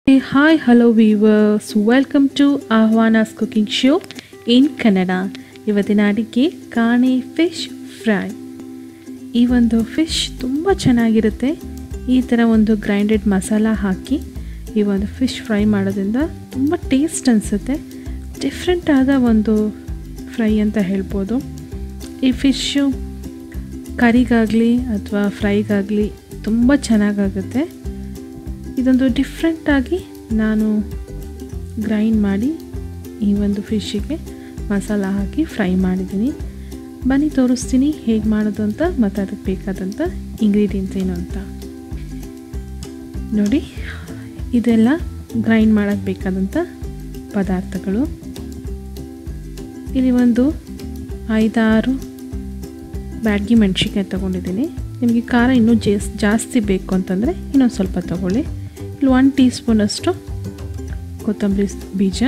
Hey, hi, hello viewers. Welcome to Ahwana's cooking show in Kannada ಇವತ್ತಿನ ಅಡಿಗೆ ಕಾಣೆ fish fry ಈ ಒಂದು ಫಿಶ್ ತುಂಬ ಚೆನ್ನಾಗಿರುತ್ತೆ ಈ ಥರ ಒಂದು ಗ್ರೈಂಡೆಡ್ ಮಸಾಲ ಹಾಕಿ ಈ ಒಂದು ಫಿಶ್ ಫ್ರೈ ಮಾಡೋದ್ರಿಂದ ತುಂಬ ಟೇಸ್ಟ್ ಅನಿಸುತ್ತೆ ಡಿಫ್ರೆಂಟ್ ಆದ ಒಂದು ಫ್ರೈ ಅಂತ ಹೇಳ್ಬೋದು ಈ ಫಿಶ್ಶು ಕರಿಗಾಗಲಿ ಅಥವಾ ಫ್ರೈಗಾಗಲಿ ತುಂಬ ಚೆನ್ನಾಗಾಗುತ್ತೆ ಇದೊಂದು ಡಿಫ್ರೆಂಟಾಗಿ ನಾನು ಗ್ರೈಂಡ್ ಮಾಡಿ ಈ ಒಂದು ಫಿಶ್ಶಿಗೆ ಮಸಾಲ ಹಾಕಿ ಫ್ರೈ ಮಾಡಿದ್ದೀನಿ ಬನ್ನಿ ತೋರಿಸ್ತೀನಿ ಹೇಗೆ ಮಾಡೋದು ಅಂತ ಮತ್ತು ಅದಕ್ಕೆ ಬೇಕಾದಂಥ ಇಂಗ್ರೀಡಿಯೆಂಟ್ಸ್ ಏನು ಅಂತ ನೋಡಿ ಇದೆಲ್ಲ ಗ್ರೈಂಡ್ ಮಾಡೋಕ್ಕೆ ಬೇಕಾದಂಥ ಪದಾರ್ಥಗಳು ಇಲ್ಲಿ ಒಂದು ಐದಾರು ಬ್ಯಾಡ್ಗಿ ಮೆಣಸಿನ್ಕಾಯಿ ತೊಗೊಂಡಿದ್ದೀನಿ ನಿಮಗೆ ಖಾರ ಇನ್ನೂ ಜೇಸ್ ಜಾಸ್ತಿ ಬೇಕು ಅಂತಂದರೆ ಇನ್ನೊಂದು ಸ್ವಲ್ಪ ತೊಗೊಳ್ಳಿ ಇಲ್ಲಿ ಒನ್ ಟೀ ಸ್ಪೂನಷ್ಟು ಕೊತ್ತಂಬರಿ ಬೀಜ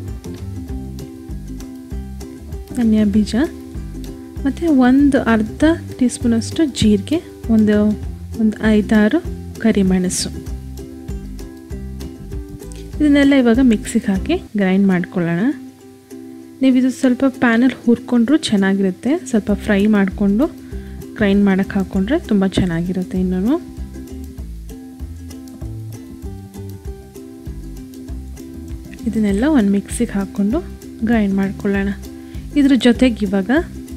ಧನಿಯಾ ಬೀಜ ಮತ್ತು ಒಂದು ಅರ್ಧ ಟೀ ಸ್ಪೂನಷ್ಟು ಜೀರಿಗೆ ಒಂದು ಒಂದು ಐದಾರು ಕರಿಮೆಣಸು ಇದನ್ನೆಲ್ಲ ಇವಾಗ ಮಿಕ್ಸಿಗೆ ಹಾಕಿ ಗ್ರೈಂಡ್ ಮಾಡ್ಕೊಳ್ಳೋಣ ನೀವು ಇದು ಸ್ವಲ್ಪ ಪ್ಯಾನಲ್ಲಿ ಹುರ್ಕೊಂಡ್ರೂ ಚೆನ್ನಾಗಿರುತ್ತೆ ಸ್ವಲ್ಪ ಫ್ರೈ ಮಾಡಿಕೊಂಡು ಗ್ರೈಂಡ್ ಮಾಡೋಕ್ಕೆ ಹಾಕ್ಕೊಂಡ್ರೆ ತುಂಬ ಚೆನ್ನಾಗಿರುತ್ತೆ ಇನ್ನೂ ಇದನ್ನೆಲ್ಲ ಒಂದು ಮಿಕ್ಸಿಗೆ ಹಾಕ್ಕೊಂಡು ಗ್ರೈಂಡ್ ಮಾಡ್ಕೊಳ್ಳೋಣ ಇದ್ರ ಜೊತೆಗೆ ಇವಾಗ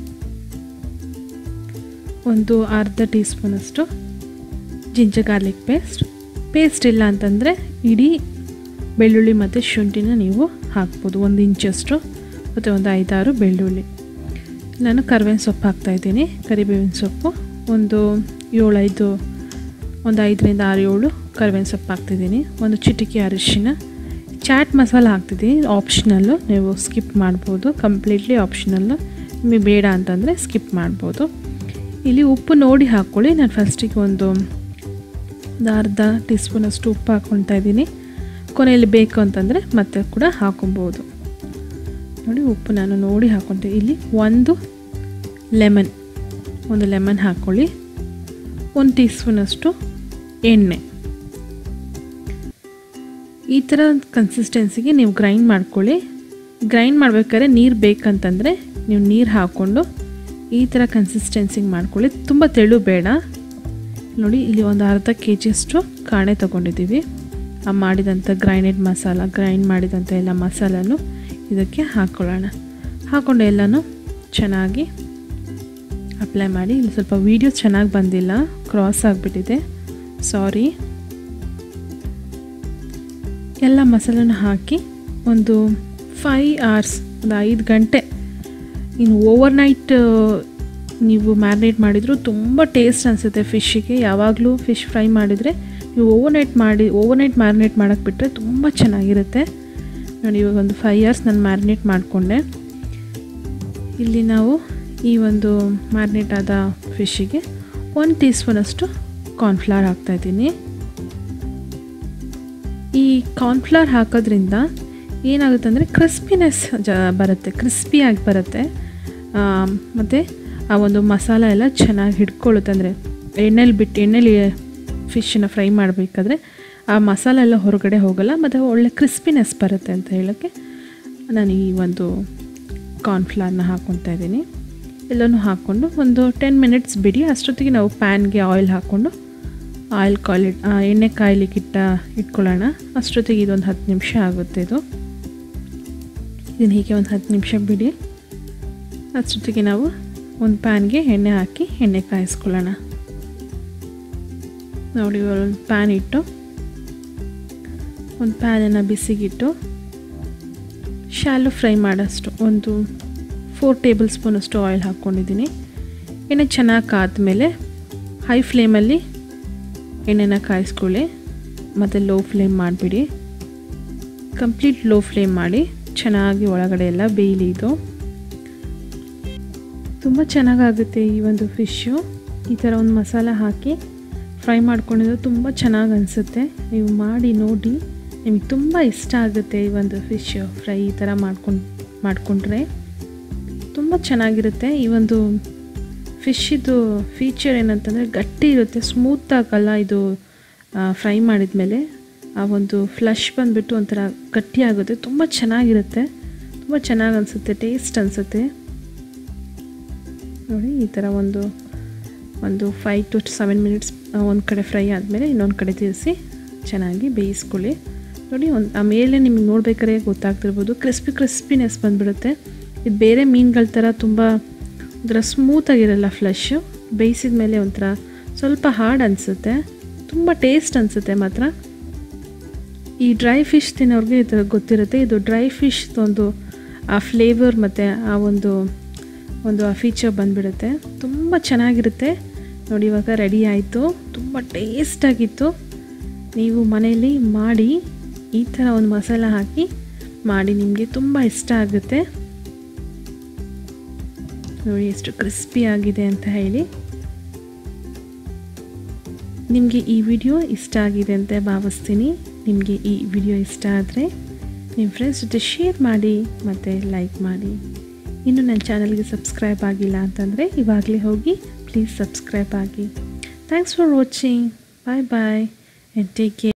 ಒಂದು ಅರ್ಧ ಟೀ ಸ್ಪೂನಷ್ಟು ಜಿಂಜರ್ ಗಾರ್ಲಿಕ್ ಪೇಸ್ಟ್ ಪೇಸ್ಟ್ ಇಲ್ಲ ಅಂತಂದರೆ ಇಡೀ ಬೆಳ್ಳುಳ್ಳಿ ಮತ್ತು ಶುಂಠಿನ ನೀವು ಹಾಕ್ಬೋದು ಒಂದು ಇಂಚಷ್ಟು ಮತ್ತು ಒಂದು ಐದಾರು ಬೆಳ್ಳುಳ್ಳಿ ನಾನು ಕರಿಬೇವಿನ ಸೊಪ್ಪು ಹಾಕ್ತಾಯಿದ್ದೀನಿ ಕರಿಬೇವಿನ ಸೊಪ್ಪು ಒಂದು ಏಳೈದು ಒಂದು ಐದರಿಂದ ಆರು ಏಳು ಕರಿಬೇವಿನ ಸೊಪ್ಪು ಹಾಕ್ತಿದ್ದೀನಿ ಒಂದು ಚಿಟಿಕೆ ಅರಿಶಿನ ಚಾಟ್ ಮಸಾಲ ಹಾಕ್ತಿದ್ದೀನಿ ಆಪ್ಷನಲ್ಲು ನೀವು ಸ್ಕಿಪ್ ಮಾಡ್ಬೋದು ಕಂಪ್ಲೀಟ್ಲಿ ಆಪ್ಷನಲ್ಲು ನಿಮಗೆ ಬೇಡ ಅಂತಂದರೆ ಸ್ಕಿಪ್ ಮಾಡ್ಬೋದು ಇಲ್ಲಿ ಉಪ್ಪು ನೋಡಿ ಹಾಕ್ಕೊಳ್ಳಿ ನಾನು ಫಸ್ಟಿಗೆ ಒಂದು ಒಂದು ಅರ್ಧ ಟೀ ಸ್ಪೂನಷ್ಟು ಉಪ್ಪು ಹಾಕ್ಕೊಳ್ತಾ ಇದ್ದೀನಿ ಕೊನೆಯಲ್ಲಿ ಬೇಕು ಅಂತಂದರೆ ಮತ್ತೆ ಕೂಡ ಹಾಕೊಬೋದು ನೋಡಿ ಉಪ್ಪು ನಾನು ನೋಡಿ ಹಾಕ್ಕೊತೀನಿ ಇಲ್ಲಿ ಒಂದು ಲೆಮನ್ ಒಂದು ಲೆಮನ್ ಹಾಕ್ಕೊಳ್ಳಿ ಒಂದು ಟೀ ಸ್ಪೂನಷ್ಟು ಎಣ್ಣೆ ಈ ಥರ ಕನ್ಸಿಸ್ಟೆನ್ಸಿಗೆ ನೀವು ಗ್ರೈಂಡ್ ಮಾಡ್ಕೊಳ್ಳಿ ಗ್ರೈಂಡ್ ಮಾಡ್ಬೇಕಾದ್ರೆ ನೀರು ಬೇಕಂತಂದರೆ ನೀವು ನೀರು ಹಾಕ್ಕೊಂಡು ಈ ಥರ ಕನ್ಸಿಸ್ಟೆನ್ಸಿಗೆ ಮಾಡ್ಕೊಳ್ಳಿ ತುಂಬ ತೆಳು ಬೇಡ ನೋಡಿ ಇಲ್ಲಿ ಒಂದು ಅರ್ಧ ಕೆ ಜಿಯಷ್ಟು ಕಾಣೆ ತೊಗೊಂಡಿದ್ದೀವಿ ಆ ಮಾಡಿದಂಥ ಗ್ರೈಂಡೆಡ್ ಮಸಾಲ ಗ್ರೈಂಡ್ ಮಾಡಿದಂಥ ಎಲ್ಲ ಮಸಾಲನು ಇದಕ್ಕೆ ಹಾಕ್ಕೊಳ್ಳೋಣ ಹಾಕ್ಕೊಂಡು ಎಲ್ಲನೂ ಚೆನ್ನಾಗಿ ಅಪ್ಲೈ ಮಾಡಿ ಇಲ್ಲಿ ಸ್ವಲ್ಪ ವೀಡಿಯೋ ಚೆನ್ನಾಗಿ ಬಂದಿಲ್ಲ ಕ್ರಾಸ್ ಆಗಿಬಿಟ್ಟಿದೆ ಸಾರಿ ಎಲ್ಲ ಮಸಾಲನ ಹಾಕಿ ಒಂದು ಫೈ ಅವರ್ಸ್ ಒಂದು ಐದು ಗಂಟೆ ಇನ್ನು ಓವರ್ ನೈಟ್ ನೀವು ಮ್ಯಾರಿನೇಟ್ ಮಾಡಿದರೂ ತುಂಬ ಟೇಸ್ಟ್ ಅನಿಸುತ್ತೆ ಫಿಶ್ಶಿಗೆ ಯಾವಾಗಲೂ ಫಿಶ್ ಫ್ರೈ ಮಾಡಿದರೆ ನೀವು ಓವರ್ ನೈಟ್ ಮಾಡಿ ಓವರ್ ನೈಟ್ ಮ್ಯಾರಿನೇಟ್ ಮಾಡೋಕ್ಕೆ ಬಿಟ್ಟರೆ ತುಂಬ ಚೆನ್ನಾಗಿರುತ್ತೆ ನೋಡಿ ಇವಾಗ ಒಂದು ಫೈವ್ ಇಯರ್ಸ್ ನಾನು ಮ್ಯಾರಿನೇಟ್ ಮಾಡಿಕೊಂಡೆ ಇಲ್ಲಿ ನಾವು ಈ ಒಂದು ಮ್ಯಾರಿನೇಟ್ ಆದ ಫಿಶ್ಶಿಗೆ ಒಂದು ಟೀ ಸ್ಪೂನಷ್ಟು ಕಾರ್ನ್ಫ್ಲವರ್ ಹಾಕ್ತಾಯಿದ್ದೀನಿ ಈ ಕಾರ್ನ್ಫ್ಲವರ್ ಹಾಕೋದ್ರಿಂದ ಏನಾಗುತ್ತೆ ಅಂದರೆ ಕ್ರಿಸ್ಪಿನೆಸ್ ಜ ಬರುತ್ತೆ ಕ್ರಿಸ್ಪಿಯಾಗಿ ಬರುತ್ತೆ ಮತ್ತು ಆ ಒಂದು ಮಸಾಲ ಎಲ್ಲ ಚೆನ್ನಾಗಿ ಹಿಡ್ಕೊಳ್ಳುತ್ತೆ ಅಂದರೆ ಎಣ್ಣೆಲಿ ಬಿಟ್ಟು ಎಣ್ಣೆಲಿ ಫಿಶನ್ನ ಫ್ರೈ ಮಾಡಬೇಕಾದ್ರೆ ಆ ಮಸಾಲ ಎಲ್ಲ ಹೊರಗಡೆ ಹೋಗಲ್ಲ ಮತ್ತು ಒಳ್ಳೆ ಕ್ರಿಸ್ಪಿನೆಸ್ ಬರುತ್ತೆ ಅಂತ ಹೇಳೋಕ್ಕೆ ನಾನು ಈ ಒಂದು ಕಾರ್ನ್ಫ್ಲವರ್ನ ಹಾಕ್ಕೊತಾ ಇದ್ದೀನಿ ಎಲ್ಲನೂ ಹಾಕ್ಕೊಂಡು ಒಂದು ಟೆನ್ ಮಿನಿಟ್ಸ್ ಬಿಡಿ ಅಷ್ಟೊತ್ತಿಗೆ ನಾವು ಪ್ಯಾನ್ಗೆ ಆಯಿಲ್ ಹಾಕ್ಕೊಂಡು ಆಯಿಲ್ ಕಾಯಿಲ್ ಎಣ್ಣೆ ಕಾಯ್ಲಿಕ್ಕೆ ಇಟ್ಟ ಇಟ್ಕೊಳ್ಳೋಣ ಅಷ್ಟೊತ್ತಿಗೆ ಇದೊಂದು ಹತ್ತು ನಿಮಿಷ ಆಗುತ್ತೆ ಇದು ಇದನ್ನು ಹೀಗೆ ಒಂದು ಹತ್ತು ನಿಮಿಷ ಬಿಡಿ ಅಷ್ಟೊತ್ತಿಗೆ ನಾವು ಒಂದು ಪ್ಯಾನ್ಗೆ ಎಣ್ಣೆ ಹಾಕಿ ಎಣ್ಣೆ ಕಾಯಿಸ್ಕೊಳ್ಳೋಣ ನೋಡಿ ಒಂದು ಪ್ಯಾನ್ ಇಟ್ಟು ಒಂದು ಪ್ಯಾನನ್ನು ಬಿಸಿಗಿಟ್ಟು ಶಾಲು ಫ್ರೈ ಮಾಡೋಷ್ಟು ಒಂದು ಫೋರ್ ಟೇಬಲ್ ಸ್ಪೂನಷ್ಟು ಆಯಿಲ್ ಹಾಕ್ಕೊಂಡಿದ್ದೀನಿ ಎಣ್ಣೆ ಚೆನ್ನಾಗಿ ಕಾದ್ಮೇಲೆ ಹೈ ಫ್ಲೇಮಲ್ಲಿ ಎಣ್ಣೆನ ಕಾಯಿಸ್ಕೊಳ್ಳಿ ಮತ್ತು ಲೋ ಫ್ಲೇಮ್ ಮಾಡಿಬಿಡಿ ಕಂಪ್ಲೀಟ್ ಲೋ ಫ್ಲೇಮ್ ಮಾಡಿ ಚೆನ್ನಾಗಿ ಒಳಗಡೆ ಎಲ್ಲ ಬೇಯಲಿ ಇದು ತುಂಬ ಚೆನ್ನಾಗಾಗುತ್ತೆ ಈ ಒಂದು ಫಿಶ್ಶು ಈ ಥರ ಒಂದು ಮಸಾಲ ಹಾಕಿ ಫ್ರೈ ಮಾಡ್ಕೊಂಡಿದ್ದು ತುಂಬ ಚೆನ್ನಾಗಿ ಅನಿಸುತ್ತೆ ನೀವು ಮಾಡಿ ನೋಡಿ ನಿಮಗೆ ತುಂಬ ಇಷ್ಟ ಆಗುತ್ತೆ ಈ ಒಂದು ಫಿಶ್ ಫ್ರೈ ಈ ಥರ ಮಾಡ್ಕೊಂಡು ಮಾಡಿಕೊಂಡ್ರೆ ತುಂಬ ಚೆನ್ನಾಗಿರುತ್ತೆ ಈ ಒಂದು ಫಿಶ್ಶಿದು ಫೀಚರ್ ಏನಂತಂದರೆ ಗಟ್ಟಿ ಇರುತ್ತೆ ಸ್ಮೂತ್ ಆಗಲ್ಲ ಇದು ಫ್ರೈ ಮಾಡಿದ ಮೇಲೆ ಆ ಒಂದು ಫ್ಲಶ್ ಬಂದುಬಿಟ್ಟು ಒಂಥರ ಗಟ್ಟಿಯಾಗುತ್ತೆ ತುಂಬ ಚೆನ್ನಾಗಿರುತ್ತೆ ತುಂಬ ಚೆನ್ನಾಗಿ ಅನಿಸುತ್ತೆ ಟೇಸ್ಟ್ ಅನಿಸುತ್ತೆ ನೋಡಿ ಈ ಥರ ಒಂದು ಒಂದು ಫೈವ್ ಟು ಸೆವೆನ್ ಮಿನಿಟ್ಸ್ ಒಂದು ಕಡೆ ಫ್ರೈ ಆದಮೇಲೆ ಇನ್ನೊಂದು ಕಡೆ ತಿರ್ಸಿ ಚೆನ್ನಾಗಿ ಬೇಯಿಸ್ಕೊಳ್ಳಿ ನೋಡಿ ಒಂದು ಆ ಮೇಲೆ ನಿಮಗೆ ನೋಡ್ಬೇಕಾದ್ರೆ ಗೊತ್ತಾಗ್ತಿರ್ಬೋದು ಕ್ರಿಸ್ಪಿ ಕ್ರಿಸ್ಪಿನೆಸ್ ಬಂದುಬಿಡುತ್ತೆ ಇದು ಬೇರೆ ಮೀನುಗಳ ಥರ ತುಂಬ ಒಂಥರ ಸ್ಮೂತಾಗಿರಲ್ಲ ಫ್ಲೆಶ್ಶು ಬೇಯಿಸಿದ ಮೇಲೆ ಒಂಥರ ಸ್ವಲ್ಪ ಹಾರ್ಡ್ ಅನಿಸುತ್ತೆ ತುಂಬ ಟೇಸ್ಟ್ ಅನಿಸುತ್ತೆ ಮಾತ್ರ ಈ ಡ್ರೈ ಫಿಶ್ ತಿನ್ನೋರಿಗೆ ಇದು ಗೊತ್ತಿರುತ್ತೆ ಇದು ಡ್ರೈ ಫಿಶ್ ಒಂದು ಆ ಫ್ಲೇವರ್ ಮತ್ತು ಆ ಒಂದು ಒಂದು ಆ ಫೀಚರ್ ಬಂದುಬಿಡುತ್ತೆ ತುಂಬ ಚೆನ್ನಾಗಿರುತ್ತೆ ನೋಡಿ ಇವಾಗ ರೆಡಿ ಆಯಿತು ತುಂಬ ಟೇಸ್ಟಾಗಿತ್ತು ನೀವು ಮನೆಯಲ್ಲಿ ಮಾಡಿ ಈ ಥರ ಒಂದು ಮಸಾಲ ಹಾಕಿ ಮಾಡಿ ನಿಮಗೆ ತುಂಬ ಇಷ್ಟ ಆಗುತ್ತೆ ನೋಡಿ ಎಷ್ಟು ಕ್ರಿಸ್ಪಿ ಆಗಿದೆ ಅಂತ ಹೇಳಿ ನಿಮಗೆ ಈ ವಿಡಿಯೋ ಇಷ್ಟ ಆಗಿದೆ ಅಂತ ಭಾವಿಸ್ತೀನಿ ನಿಮಗೆ ಈ ವಿಡಿಯೋ ಇಷ್ಟ ಆದರೆ ನಿಮ್ಮ ಫ್ರೆಂಡ್ಸ್ ಜೊತೆ ಶೇರ್ ಮಾಡಿ ಮತ್ತು ಲೈಕ್ ಮಾಡಿ ಇನ್ನು ನನ್ನ ಚಾನಲ್ಗೆ ಸಬ್ಸ್ಕ್ರೈಬ್ ಆಗಿಲ್ಲ ಅಂತಂದರೆ ಇವಾಗಲೇ ಹೋಗಿ ಪ್ಲೀಸ್ ಸಬ್ಸ್ಕ್ರೈಬ್ ಆಗಿ thanks for watching bye bye and take care